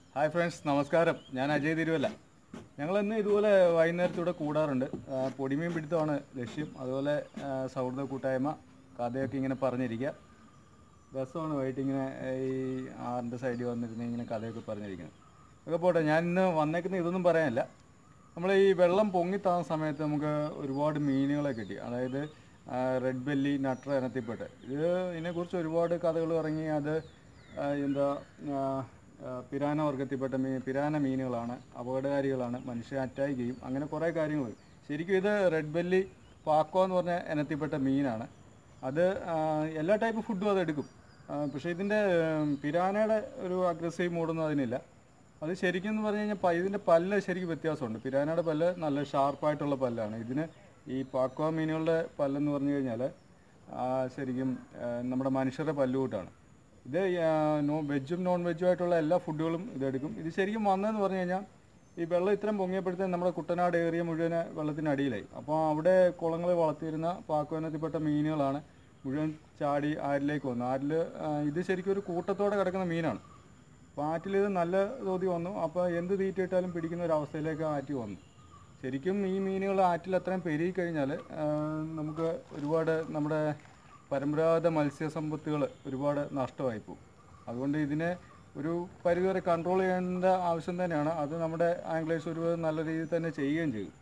Hi friends നമസ്കാരം ഞാൻ അജയ് തിരുവല്ല ഞങ്ങൾ ഇന്ന് ഇതുപോലെ വൈകുന്നേരത്തൂടെ കൂടാറുണ്ട് ആ, പൊടിമീൻ പിടുത്തമാണ് ലക്ഷ്യം അതുപോലെ ആ, സൗഹൃദ കൂട്ടായ്മ കഥയൊക്കെ ഇങ്ങനെ പറഞ്ഞിരിക്കുക രസമാണ് വൈകിട്ട് ഇങ്ങനെ ഈ ആറിൻ്റെ സൈഡിൽ വന്നിരുന്ന് ഇങ്ങനെ കഥയൊക്കെ പറഞ്ഞിരിക്കുന്നത് ഒക്കെ പോട്ടെ ഞാൻ ഇന്ന് വന്നേക്കുന്ന ഇതൊന്നും പറയാനില്ല നമ്മൾ ഈ വെള്ളം പൊങ്ങിത്താന്ന സമയത്ത് നമുക്ക് ഒരുപാട് മീനുകളെ കിട്ടി അതായത് റെഡ് ബെല്ലി നട്ടർ ഇനത്തിൽപ്പെട്ട് ഇത് ഇതിനെക്കുറിച്ച് ഒരുപാട് കഥകൾ ഇറങ്ങി അത് ആ, എന്താ ആ, ആ, പിരാന വർഗത്തിൽപ്പെട്ട മീൻ പിരാന മീനുകളാണ് അപകടകാരികളാണ് മനുഷ്യരെ അറ്റാക്ക് ചെയ്യും അങ്ങനെ കുറേ കാര്യങ്ങൾ ശരിക്കും ഇത് റെഡ് ബെല്ലി പാക്കോ എന്ന് പറഞ്ഞ ഇനത്തിൽപ്പെട്ട മീനാണ് അത് ആ, എല്ലാ ടൈപ്പ് ഫുഡും അത് എടുക്കും ആ, പക്ഷേ ഇതിൻ്റെ പിരാനയുടെ ഒരു അഗ്രസീവ് മൂഡൊന്നും അതിനില്ല അത് ശരിക്കും എന്ന് പറഞ്ഞു കഴിഞ്ഞാൽ പ- ഇതിൻ്റെ പല്ല് ശരിക്കും വ്യത്യാസമുണ്ട് പിരാനയുടെ പല്ല് നല്ല ഷാർപ്പായിട്ടുള്ള പല്ലാണ് ഇതിന് ഈ പാക്വ മീനുകളുടെ പല്ലെന്ന് പറഞ്ഞു കഴിഞ്ഞാൽ ആ, ശരിക്കും ആ, നമ്മുടെ മനുഷ്യരുടെ പല്ലുകൂട്ടാണ് ഇത് ആ, നോ വെജും നോൺ വെജും ആയിട്ടുള്ള എല്ലാ ഫുഡുകളും ഇതെടുക്കും ഇത് ശരിക്കും വന്നതെന്ന് പറഞ്ഞു കഴിഞ്ഞാൽ ഈ വെള്ളം ഇത്രയും പൊങ്ങിയപ്പോഴത്തേന് നമ്മുടെ കുട്ടനാട് ഏറിയ മുഴുവൻ വെള്ളത്തിനടിയിലായി അപ്പോൾ അവിടെ കുളങ്ങളിൽ വളർത്തിയിരുന്ന പാക്കുവനത്തിൽപ്പെട്ട മീനുകളാണ് മുഴുവൻ ചാടി ആരിലേക്ക് വന്നു ആരിൽ ഇത് ശരിക്കും ഒരു കൂട്ടത്തോടെ കിടക്കുന്ന മീനാണ് അപ്പോൾ ആറ്റിൽ ഇത് നല്ല തോതി വന്നു അപ്പോൾ എന്ത് തീറ്റയിട്ടാലും പിടിക്കുന്ന ഒരു അവസ്ഥയിലേക്ക് ആറ്റി വന്നു ശരിക്കും ഈ മീനുകൾ ആറ്റിൽ അത്രയും പെരുകി കഴിഞ്ഞാൽ നമുക്ക് ഒരുപാട് നമ്മുടെ പരമ്പരാഗത മത്സ്യസമ്പത്തുകൾ ഒരുപാട് നഷ്ടമായി പോകും അതുകൊണ്ട് ഇതിനെ ഒരു പരിധിവരെ കൺട്രോൾ ചെയ്യേണ്ട ആവശ്യം തന്നെയാണ് അത് നമ്മുടെ ആംഗ്ലേഴ്സ് ഒരു നല്ല രീതിയിൽ തന്നെ ചെയ്യുകയും ചെയ്യും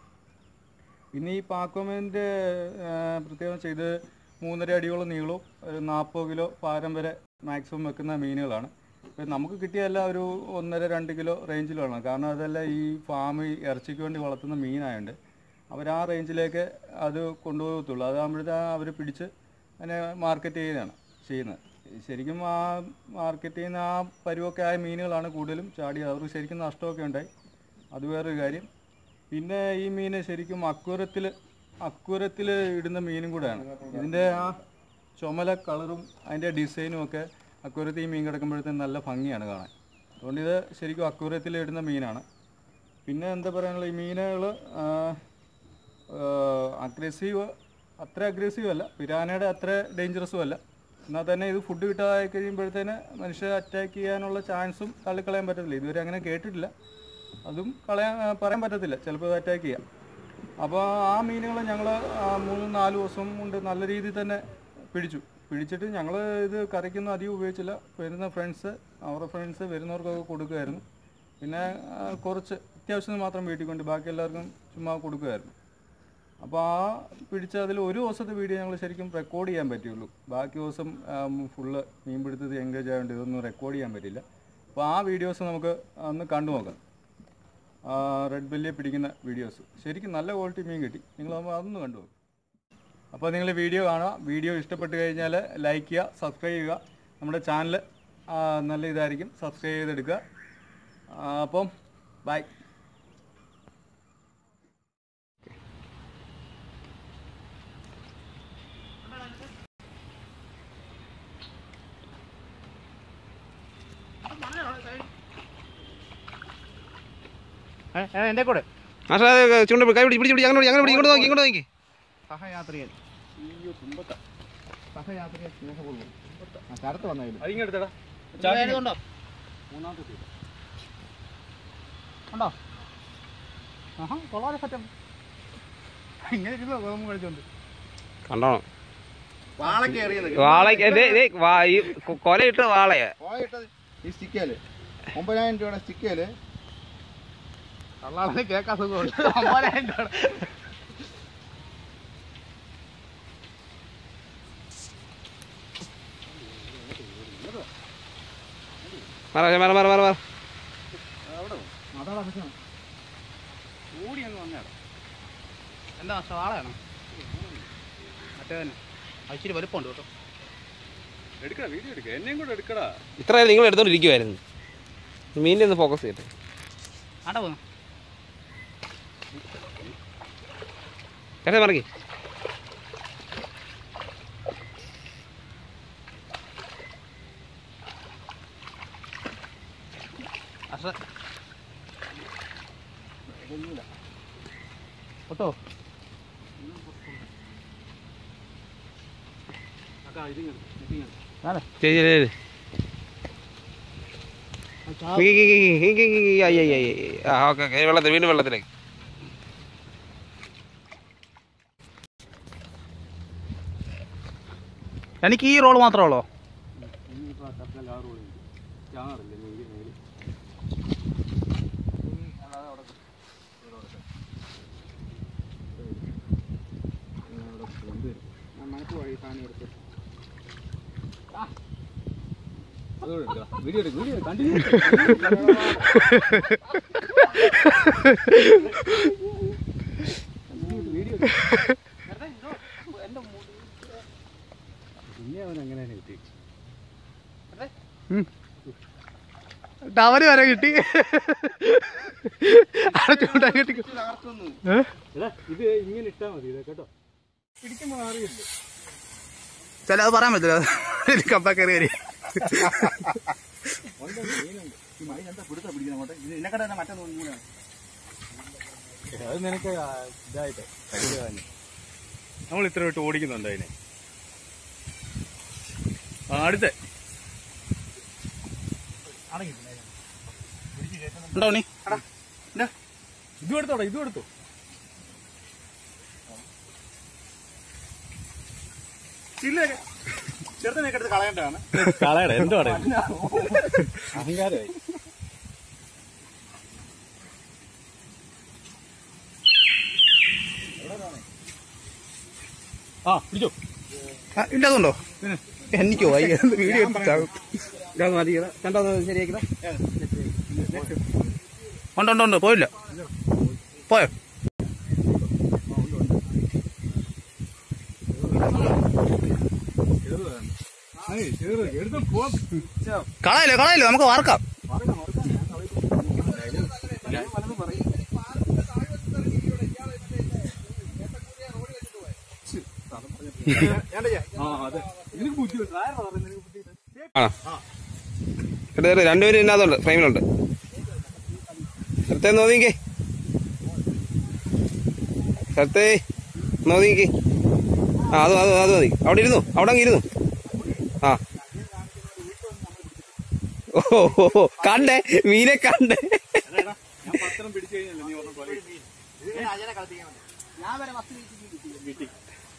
പിന്നെ ഈ പാക്കോമേൻ്റെ പ്രത്യേകം ചെയ്ത് മൂന്നര അടിയോളം നീളവും ഒരു നാൽപ്പത് കിലോ ഭാരം വരെ മാക്സിമം വെക്കുന്ന മീനുകളാണ് ഇപ്പം നമുക്ക് കിട്ടിയല്ല ഒരു ഒന്നര രണ്ട് കിലോ റേഞ്ചിലാണ് കാരണം അതെല്ലാം ഈ ഫാമിൽ ഇറച്ചിക്ക് വേണ്ടി വളർത്തുന്ന മീനായതുകൊണ്ട് അവർ ആ റേഞ്ചിലേക്ക് അത് കൊണ്ടുപോകത്തുള്ളൂ അതാകുമ്പോഴത്തെ അവർ പിടിച്ച് അതിനെ മാർക്കറ്റ് ചെയ്യുകയാണ് ചെയ്യുന്നത് ശരിക്കും ആ മാർക്കറ്റ് ചെയ്യുന്ന ആ പരുവൊക്കെ ആയ മീനുകളാണ് കൂടുതലും ചാടിയത് അവർക്ക് ശരിക്കും നഷ്ടമൊക്കെ ഉണ്ടായി അത് വേറൊരു കാര്യം പിന്നെ ഈ മീൻ ശരിക്കും അക്വരത്തിൽ അക്വരത്തിൽ ഇടുന്ന മീനും കൂടെയാണ് ഇതിൻ്റെ ആ ചുമല കളറും അതിൻ്റെ ഡിസൈനും ഒക്കെ അക്വരത്തിൽ ഈ മീൻ കിടക്കുമ്പോഴത്തേന് നല്ല ഭംഗിയാണ് കാണാൻ അതുകൊണ്ട് ഇത് ശരിക്കും അക്വരത്തിൽ ഇടുന്ന മീനാണ് പിന്നെ എന്താ പറയാനുള്ള ഈ മീനുകൾ അഗ്രസീവ് അത്ര അഗ്രസീവ് അല്ല പിരാനയുടെ അത്ര ഡേഞ്ചറസും അല്ല എന്നാൽ തന്നെ ഇത് ഫുഡ് കിട്ടാതെ കഴിയുമ്പോഴത്തേന് മനുഷ്യരെ അറ്റാക്ക് ചെയ്യാനുള്ള ചാൻസും തള്ളിക്കളയാൻ പറ്റത്തില്ല ഇതുവരെ അങ്ങനെ കേട്ടിട്ടില്ല അതും കളയാൻ ആ, പറയാൻ പറ്റത്തില്ല ചിലപ്പോൾ ഇത് അറ്റാക്ക് ചെയ്യാം അപ്പോൾ ആ മീനുകൾ ഞങ്ങൾ മൂന്ന് നാല് ദിവസം കൊണ്ട് നല്ല രീതിയിൽ തന്നെ പിടിച്ചു പിടിച്ചിട്ട് ഞങ്ങൾ ഇത് കറിക്കൊന്നും അധികം ഉപയോഗിച്ചില്ല വരുന്ന ഫ്രണ്ട്സ് അവരുടെ ഫ്രണ്ട്സ് വരുന്നവർക്കൊക്കെ കൊടുക്കുമായിരുന്നു പിന്നെ ആ, കുറച്ച് അത്യാവശ്യത്തിന് മാത്രം വീട്ടിൽ കൊണ്ട് ബാക്കി എല്ലാവർക്കും ചുമ്മാ കൊടുക്കുമായിരുന്നു അപ്പോൾ ആ പിടിച്ച അതിൽ ഒരു ദിവസത്തെ വീഡിയോ ഞങ്ങൾ ശരിക്കും റെക്കോർഡ് ചെയ്യാൻ പറ്റുള്ളൂ ബാക്കി ദിവസം ഫുള്ള് മീൻ പിടുത്തത്തിൽ എൻഗേജ് ആയതുകൊണ്ട് ഇതൊന്നും റെക്കോർഡ് ചെയ്യാൻ പറ്റില്ല അപ്പോൾ ആ വീഡിയോസ് നമുക്ക് ഒന്ന് കണ്ടു നോക്കാം റെഡ് ബെല്ലിയെ പിടിക്കുന്ന വീഡിയോസ് ശരിക്കും നല്ല ക്വാളിറ്റി മീൻ കിട്ടി നിങ്ങൾ അതൊന്ന് കണ്ടു നോക്കും അപ്പോൾ നിങ്ങൾ വീഡിയോ കാണുക വീഡിയോ ഇഷ്ടപ്പെട്ട് കഴിഞ്ഞാൽ ലൈക്ക് ചെയ്യുക സബ്സ്ക്രൈബ് ചെയ്യുക നമ്മുടെ ചാനൽ നല്ല ഇതായിരിക്കും സബ്സ്ക്രൈബ് ചെയ്തെടുക്കുക ആ, അപ്പം ബൈ എന്റെ കൂടെ മാഷാ ചൂണ്ട കൈ പിടി പിടിച്ച് പിടി അങ്ങനെ പിടി അങ്ങനെ പിടി ഇങ്ങോട്ട് നോക്കി ഇങ്ങോട്ട് നോക്കി സഹയാത്രികൻ സഹയാത്രികൻ സ്നേഹപൂർവ്വം ആ കറുത്ത് വന്നതിൽ അതിങ്ങെടുത്തടാ ഉണ്ടോ ഉണ്ടോ ആഹാ കൊള്ളാതെ സത്യം ഇങ്ങനെ ഇരുന്നോ ഗോതമ്പ് കഴിച്ചോണ്ട് കണ്ടോ വാളൊക്കെ എറിയത് വാളയ്ക്ക് ദേ, ദേ, വാ- ഈ കൊ- കൊലയിട്ട വാളയെ പോയിട്ടത് ഈ സ്റ്റിക്കേല് ഒമ്പതിനായിരം രൂപയുടെ സ്റ്റിക്കേല് കള്ളാളെ കേൾക്കാൻ സുഖമുണ്ട് ഒമ്പതിനായിരം രൂപ മാറ മാറ മാറ മാറ മാറ അതാണ് പ്രശ്നം ഓടി അങ്ങ് വന്നേടാ എന്താ വാളയാണോ മറ്റേ തന്നെ ഇച്ചിരി വലുപ്പമുണ്ട് കേട്ടോ എടുക്കടാ വീഡിയോ എടുക്കുക എന്നെയും കൂടെ എടുക്കടാ ഇത്ര നിങ്ങൾ എടുത്തോണ്ടിരിക്കുവായിരുന്നു മീനിനെ ഒന്ന് ഫോക്കസ് ചെയ്യട്ടെ ആണ്ടാ പോന്നു ചേട്ടാ മറക്കി അസ കേട്ടോ ഞാനേ ശരി ശരി ശരി ആ ഈ, ഈ, ഈ, ഈ, ഈ, ഈ, ഈ, ആയി, ആയി, ആയി, ആയി. ആ ഓക്കെ ഓക്കെ വെള്ളത്തിൽ വീണ്ടും വെള്ളത്തിലേക്ക് എനിക്ക് ഈ റോൾ മാത്രമേ ഉള്ളൂ വീഡിയോ എടുക്കും വീഡിയോ കണ്ടിന്യൂ പിന്നെ അവൻ അങ്ങനെ തന്നെ കിട്ടി ടവല് വരെ കിട്ടി അടച്ചുകൊണ്ടാ കിട്ടി തകർത്തൊന്നും എടാ ഇത് ഇങ്ങനെ ഇട്ടാ മതി ഇത് കേട്ടോ പിടിക്കുമ്പോൾ അറിയില്ല ചില അത് പറയാൻ പറ്റില്ല കപ്പ കയറി കയറി ഈ മഴ എന്താ പിടുത്ത പിടിക്കണം അങ്ങോട്ട് ഇത് ഇതിനെക്കാട്ടെ തന്നെ മറ്റൊന്നും കൂടെയാണ് അത് നിനക്ക് ആ ഇതായിട്ട് കരുതാൻ നമ്മൾ ഇത്ര വിട്ട് ഓടിക്കുന്നുണ്ട് അതിനെ ആ അടുത്ത ഉണ്ടോ നീ ഇതും എടുത്തോടാ ഇതും എടുത്തോ ചില്ലൊക്കെ ചെറുതനെയൊക്കെ എടുത്ത് കളയേണ്ടതാണ് കളയട എന്തോ അഹങ്കാരമായി ആ പിടിച്ചോ ഇല്ല അതുണ്ടോ എനിക്കോ വയ്യ വീഡിയോ എടുത്താകും കണ്ടോ ശരിയാക്കിടാ ഉണ്ട് ഉണ്ട് ഉണ്ട് പോയില്ല പോയോ എടുത്തോ പോവാം കളയല്ലോ കളയല്ലോ നമുക്ക് വാർക്കാം ആ അതെ നിനക്ക് ബുദ്ധിമുട്ട് ആരാ പറയുന്നത് നിനക്ക് ബുദ്ധിമുട്ട് ആണോ എടാ എടാ, രണ്ടുപേരും ഇതിനകത്തുണ്ട് ഫ്രെയിമിലുണ്ട് സ്ഥലത്തെ നോക്കിക്കേ സ്ഥലത്തെ നോക്കിക്കേ ആ അത് അത് അത് മതി അവിടെ ഇരുന്നു അവിടെ അങ്ങ് ഇരുന്നു ആ ഓ ഓ, ഓ, കണ്ടേ മീനെ കണ്ടേ ഞാൻ പത്രം പിടിച്ചു കഴിഞ്ഞല്ലേ നീ പറഞ്ഞ പോലെ കിട്ടി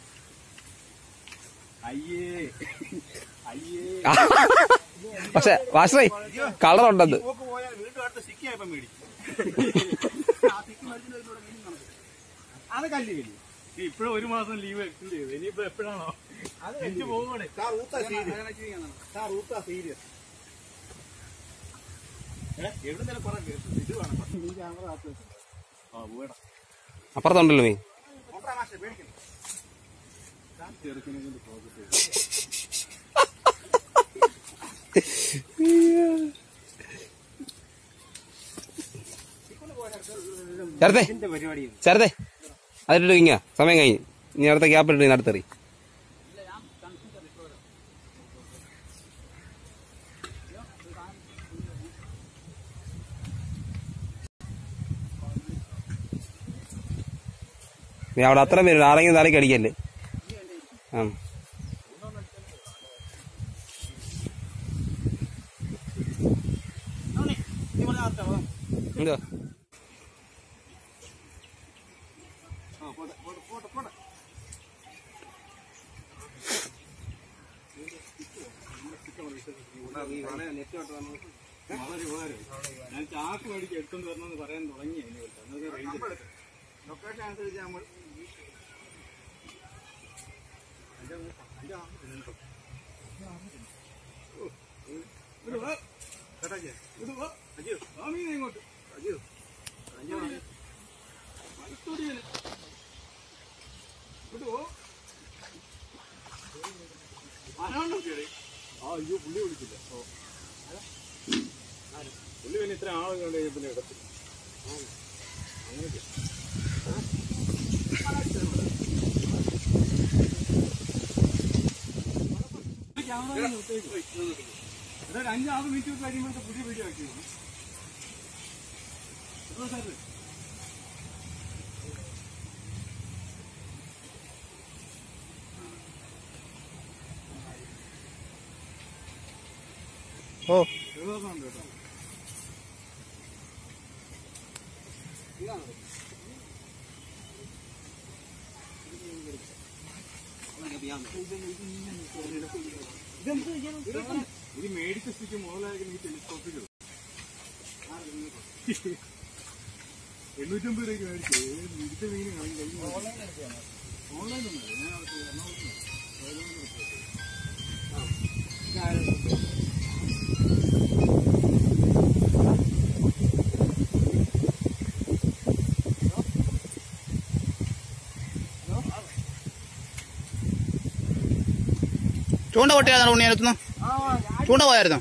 അയ്യേ അയ്യേ പക്ഷെ വാസേ കളർ ഉണ്ടെന്ന് പോക്ക് പോയാൽ വീണ്ടും അടുത്ത് സിക്കിയായപ്പം മേടിക്കും അത് കല്ല് കല്ല് ഇപ്പോഴും ഒരു മാസം ലീവ് എക്സ്റ്റെൻഡ് ചെയ്തു ഇനിയിപ്പോ എപ്പോഴാണോ തിരിച്ചു പോകുവാണേ സാർ ഊത്ത സീരിയസ് സാർ ഊത്ത സീരിയസ് എവിടെ നിന്നെ പറയാൻ ഇത് വേണം ഈ ക്യാമറ ആത്ത് ആ പോയടാ അപ്പുറത്തുണ്ടല്ലോ മീൻ നോക്കാം മാഷെ പേടിക്കണം ചെറുക്കിനെ കൊണ്ട് ഫോക്കസ് ചേർത്തേ ചേർത്തേ അതിട്ട് ഇങ്ങ സമയം കഴിഞ്ഞ് ഇനി അടുത്ത ഗ്യാപ്പ് ഇട്ട് അടുത്തെറി നീ അവിടെ അത്ര പേര് ആരെങ്കിലും തലയ്ക്ക് അടിക്കല്ലേ ആ എന്തോ വളരെ ഉപകാരം ഞാൻ ചാക്ക് മേടിച്ച് എടുത്തോണ്ട് വരണമെന്ന് പറയാൻ തുടങ്ങി അതിനെ വിളിച്ചു അന്നൊക്കെ റേഞ്ച് ലൊക്കേഷൻ അനുസരിച്ച് നമ്മൾ ഇങ്ങോട്ട് ആ അയ്യോ പുള്ളി വിളിച്ചില്ല ഓ പുള്ളി പിന്നെ ഇത്ര ആളുകളുണ്ട് പിന്നെ ഇടത്തില്ല ഇതൊരു അഞ്ചാറ് മിനിറ്റ് കഴിയുമ്പോഴത്തെ പുതിയ വീഡിയോ ആക്കി ഓ കേട്ടോ ഇത് മേടിച്ച സ്ഥിതിക്ക് മുതലായിരിക്കും ഈ ടെലിസ്കോപ്പിൽ എണ്ണൂറ്റമ്പത് രൂപയ്ക്ക് മേടിച്ചു ഇടുത്ത മീൻ കഴിഞ്ഞു ഓൺലൈനൊന്നും ഞാൻ അവിടെ എറണാകുളത്ത് ചൂണ്ട പൊട്ടിയായിരുന്നു ഉണ്ണിയനത്തുനിന്ന് ചൂണ്ട പോയായിരുന്നോ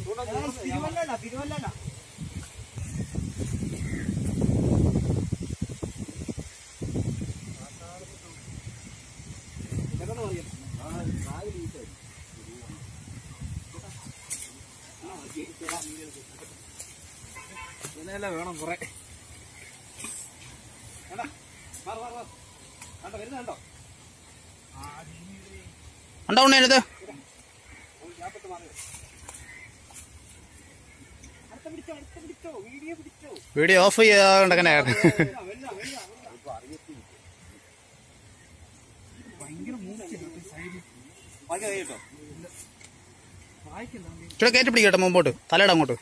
വേണം കുറെ ഉണ്ടോ ഉണ്ണിയനത്ത് വീഡിയോ ഓഫ് ചെയ്യാണ്ടങ്ങനെ ഇവിടെ കയറ്റി പിടിക്കട്ടെ മുമ്പോട്ട് തലയുടെ അങ്ങോട്ട്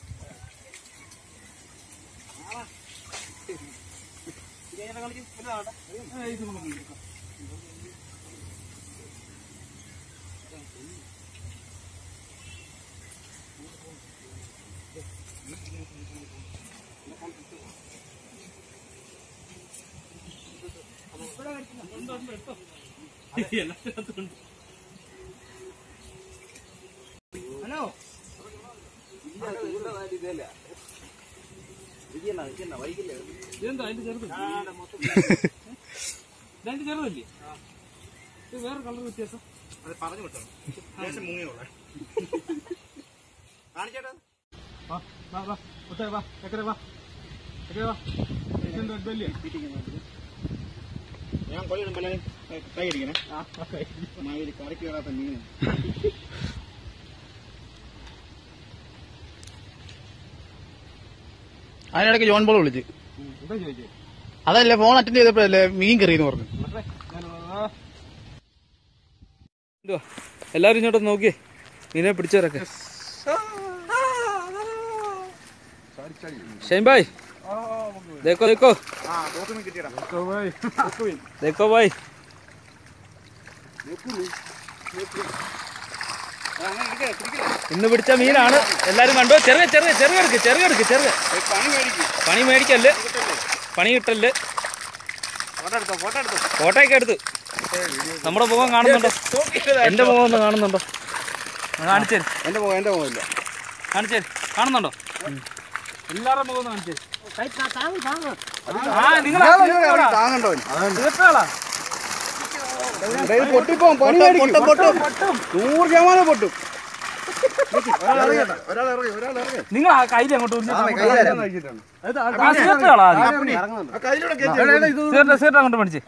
ഇതെന്താ അതിന്റെ ചെറുത് രണ്ട് ചെറുതല്ലേ ഇത് വേറെ കളർ വ്യത്യാസം വാ വാ വാ ഒത്തേ വാ എക്കരെ വാ എക്കരെ വാ ഇതെന്താ ഇതല്ലേ ഞാൻ കൊല്ലിടുമ്പോ കൈ അടിക്കണേ മാതിരി കറിക്ക് കയറാത്ത മീൻ അതിനിടയ്ക്ക് ജോൺ പോൾ വിളിച്ച് എന്താ ചോദിച്ചേ അതല്ലേ ഫോൺ അറ്റൻഡ് ചെയ്തപ്പോഴല്ലേ മീൻ കറിയെന്ന് പറഞ്ഞു എന്തുവാ എല്ലാരും ഇങ്ങോട്ട് നോക്കിയേ മീനെ പിടിച്ചവരൊക്കെ ഷൈൻ ഭായ് देखो देखो देखो भाई ഇന്ന് പിടിച്ച മീനാണ് എല്ലാരും കണ്ടോ ചെറുക ചെറുക ചെറുക എടുക്ക് ചെറുക എടുക്ക് ചെറുക പണി മേടിക്കല്ല് പണി കിട്ടല്ല് ഫോട്ടോ ഒക്കെ എടുത്തു നമ്മുടെ മുഖം കാണുന്നുണ്ടോ എന്റെ മുഖം ഒന്ന് കാണുന്നുണ്ടോ കാണിച്ചേ എന്റെ മുഖം എന്റെ മുഖമില്ല കാണിച്ചേ കാണുന്നുണ്ടോ എല്ലാവരുടെ മുഖം ഒന്ന് കാണിച്ചേ ആ നിങ്ങൾ താങ്ങണ്ടോ തീർത്താളാ പൊട്ടിപ്പോ പണി മേടിക്കും നൂറ് ശതമാനം പൊട്ടും ഒരാൾ ഇറങ്ങി ഒരാൾ ഇറങ്ങി നിങ്ങൾ ആ കയ്യിൽ അങ്ങോട്ട് കഴിച്ചിട്ടാണ് തീർത്താളാ കയ്യിലൂടെ സീർട്ട് അങ്ങോട്ട് മേടിച്ചേ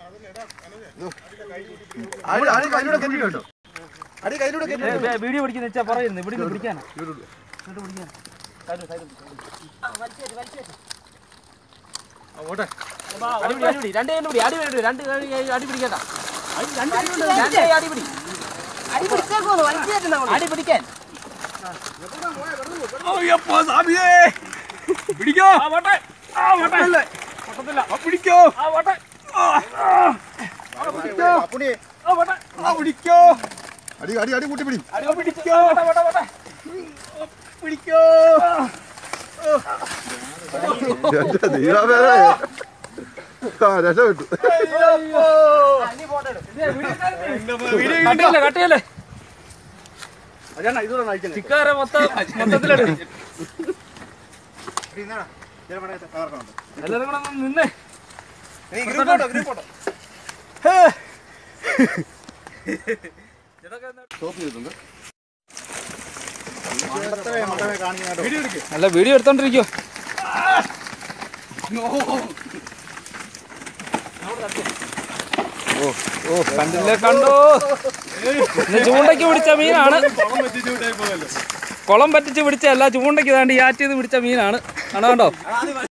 അടി അടി കയ്യിലൂടെ കെട്ടി കേട്ടോ അടി കയ്യിലൂടെ കെട്ടി ഏ, വേ- വീഡിയോ പിടിക്കുന്ന വെച്ചാ പറയുന്നു ഇവിടെ നിന്ന് പിടിക്കാനാ ഇങ്ങോട്ട് പിടിക്കാൻ സൈഡ് സൈഡ് അടിപിടി അടിപിടി രണ്ട് കൈ പിടി അടി പിടി രണ്ട് കൈ അടി പിടിക്കണ്ട അടി- രണ്ട് കൈ കൊണ്ട് രണ്ട് കൈ അടി പിടി അടി പിടിക്കാൻ പിടിക്കോ ആ പോട്ടെ ആ പോട്ടെ പൊട്ടത്തില്ല പിടിക്കോ ആ പോട്ടെ അപ്പുണി ആ പോട്ടെ ആ പിടിക്കോ അടി അടി അടി കൂട്ടി പിടി അടി പിടിക്കോ പോട്ടെ പോട്ടെ പോട്ടെ പിടിക്കോ രക്ഷപ്പെട്ടു കട്ടിയല്ലേ കട്ടിയല്ലേ ചിക്കാരെ മൊത്തം മൊത്തത്തിലെടു എല്ലാരും കൂടെ ഒന്ന് നിന്നേ സ്റ്റോപ്പ് ചെയ്തിട്ടുണ്ട് അല്ല വീഡിയോ എടുത്തോണ്ടിരിക്കോ ഓ ഓ കണ്ടില്ലേ കണ്ടോ ഇന്ന് ചൂണ്ടയ്ക്ക് പിടിച്ച മീനാണ് കുളം പറ്റിച്ച് പിടിച്ച അല്ല ചൂണ്ടയ്ക്ക് താണ്ടി ആറ്റിന്ന് പിടിച്ച മീനാണ് കാണാണ്ടോ